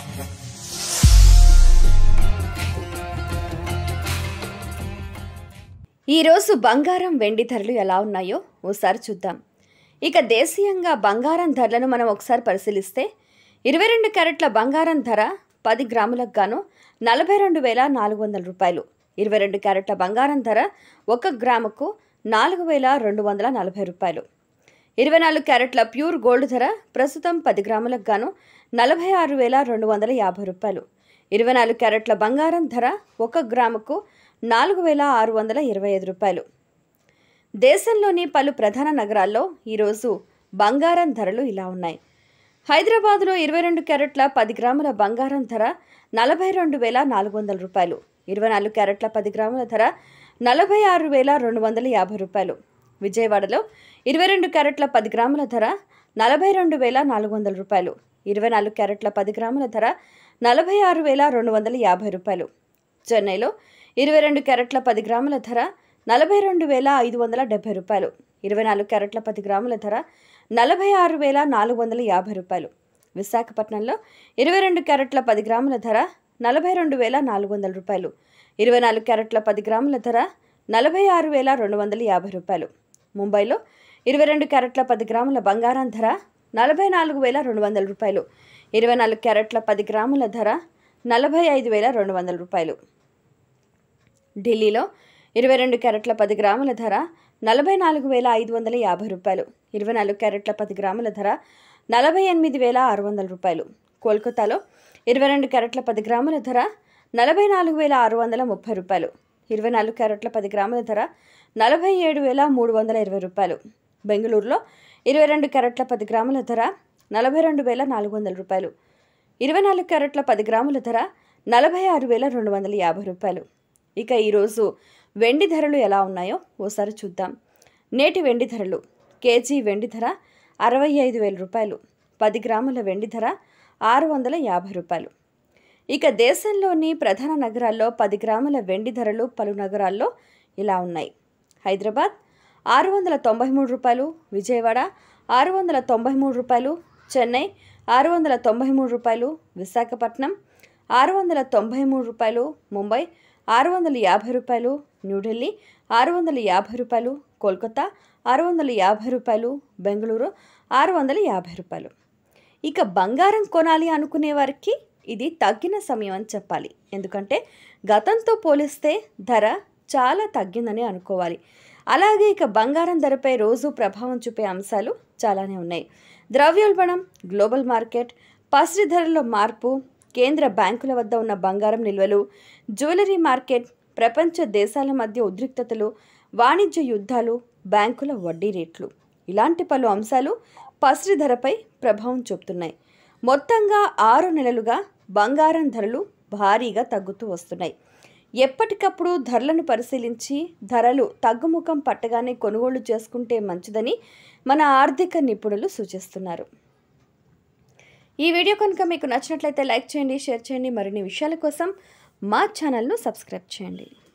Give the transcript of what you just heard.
ఈరోజు బంగారం వెండి ధరలు ఎలా ఉన్నాయో ఓసారి చూద్దాం ఇక దేశీయంగా బంగారం ధరలను మనం ఒకసారి పరిశీలిస్తే ఇరవై రెండు క్యారెట్ల బంగారం ధర పది గ్రాములకు గాను నలభై రెండు వేల నాలుగు వందల రూపాయలు ఇరవై రెండు క్యారెట్ల బంగారం ధర ఒక గ్రాముకు నాలుగు వేల రెండు వందల నలభై రూపాయలు ఇరవై నాలుగు క్యారెట్ల ప్యూర్ గోల్డ్ ధర ప్రస్తుతం పది గ్రాములకు గాను నలభై ఆరు వేల రెండు వందల యాభై రూపాయలు ఇరవై నాలుగు క్యారెట్ల బంగారం ధర ఒక గ్రాముకు నాలుగు వేల ఆరు వందల ఇరవై ఐదు రూపాయలు దేశంలోని పలు ప్రధాన నగరాల్లో ఈరోజు బంగారం ధరలు ఇలా ఉన్నాయి హైదరాబాద్లో ఇరవై రెండు క్యారెట్ల పది గ్రాముల బంగారం ధర నలభై రెండు వేల నాలుగు వందల రూపాయలు ఇరవై నాలుగు క్యారెట్ల పది గ్రాముల ధర నలభై ఆరు వేల రెండు వందల యాభై రూపాయలు విజయవాడలో ఇరవై రెండు క్యారెట్ల పది గ్రాముల ధర నలభై రెండు వేల నాలుగు వందల రూపాయలు ఇరవై నాలుగు క్యారెట్ల పది గ్రాముల ధర నలభై ఆరు వేల రెండు వందల యాభై రూపాయలు చెన్నైలో ఇరవై రెండు క్యారెట్ల పది గ్రాముల ధర నలభై రెండు వేల ఐదు వందల డెబ్బై రూపాయలు ఇరవై నాలుగు క్యారెట్ల పది గ్రాముల ధర నలభై ఆరు వేల నాలుగు వందల యాభై రూపాయలు విశాఖపట్నంలో ఇరవై రెండు క్యారెట్ల పది గ్రాముల ధర నలభై రెండు వేల నాలుగు వందల రూపాయలు ఇరవై నాలుగు క్యారెట్ల పది గ్రాముల ధర నలభై ఆరు వేల రెండు వందల యాభై రూపాయలు ముంబైలో ఇరవై రెండు క్యారెట్ల పది గ్రాముల బంగారం ధర నలభై నాలుగు వేల రెండు వందల రూపాయలు ఇరవై నాలుగు క్యారెట్ల పది గ్రాముల ధర నలభై ఐదు వేల రెండు వందల రూపాయలు ఢిల్లీలో ఇరవై రెండు క్యారెట్ల పది గ్రాముల ధర నలభై నాలుగు వేల ఐదు వందల యాభై రూపాయలు ఇరవై నాలుగు క్యారెట్ల పది గ్రాముల ధర నలభై ఎనిమిది వేల ఆరు వందల రూపాయలు కోల్కతాలో ఇరవై రెండు క్యారెట్ల పది గ్రాముల ధర నలభై నాలుగు వేల ఆరు వందల ముప్పై రూపాయలు ఇరవై నాలుగు క్యారెట్ల పది గ్రాముల ధర నలభై ఏడు వేల మూడు వందల ఇరవై రూపాయలు బెంగళూరులో ఇరవై రెండు క్యారెట్ల పది గ్రాముల ధర నలభై రెండు వేల నాలుగు వందల రూపాయలు ఇరవై నాలుగు క్యారెట్ల పది గ్రాముల ధర నలభై ఆరు వేల రెండు వందల యాభై రూపాయలు ఇక ఈరోజు వెండి ధరలు ఎలా ఉన్నాయో ఓసారి చూద్దాం నేటి వెండి ధరలు కేజీ వెండి ధర అరవై ఐదు వేల రూపాయలు పది గ్రాముల వెండి ధర ఆరు వందల యాభై రూపాయలు ఇక దేశంలోని ప్రధాన నగరాల్లో పది గ్రాముల వెండి ధరలు పలు నగరాల్లో ఇలా ఉన్నాయి హైదరాబాద్ ఆరు వందల తొంభై మూడు రూపాయలు విజయవాడ ఆరు వందల తొంభై మూడు రూపాయలు చెన్నై ఆరు వందల తొంభై మూడు రూపాయలు విశాఖపట్నం ఆరు వందల తొంభై మూడు రూపాయలు ముంబై ఆరు వందల యాభై రూపాయలు న్యూఢిల్లీ ఆరు వందల యాభై రూపాయలు కోల్కతా ఆరు వందల యాభై రూపాయలు బెంగళూరు ఆరు వందల యాభై రూపాయలు ఇక బంగారం కొనాలి అనుకునే వారికి ఇది తగ్గిన సమయం అని చెప్పాలి ఎందుకంటే గతంతో పోలిస్తే ధర చాలా తగ్గిందని అనుకోవాలి అలాగే ఇక బంగారం ధరపై రోజు ప్రభావం చూపే అంశాలు చాలానే ఉన్నాయి ద్రవ్యోల్బణం గ్లోబల్ మార్కెట్ పసిడి ధరల్లో మార్పు కేంద్ర బ్యాంకుల వద్ద ఉన్న బంగారం నిల్వలు జ్యువెలరీ మార్కెట్ ప్రపంచ దేశాల మధ్య ఉద్రిక్తతలు వాణిజ్య యుద్ధాలు బ్యాంకుల వడ్డీ రేట్లు ఇలాంటి పలు అంశాలు పసిడి ధరపై ప్రభావం చూపుతున్నాయి మొత్తంగా ఆరు నెలలుగా బంగారం ధరలు భారీగా తగ్గుతూ వస్తున్నాయి ఎప్పటికప్పుడు ధరలను పరిశీలించి ధరలు తగ్గుముఖం పట్టగానే కొనుగోలు చేసుకుంటే మంచిదని మన ఆర్థిక నిపుణులు సూచిస్తున్నారు ఈ వీడియో కనుక మీకు నచ్చినట్లయితే లైక్ చేయండి షేర్ చేయండి మరిన్ని విషయాల కోసం మా ఛానల్ను సబ్స్క్రైబ్ చేయండి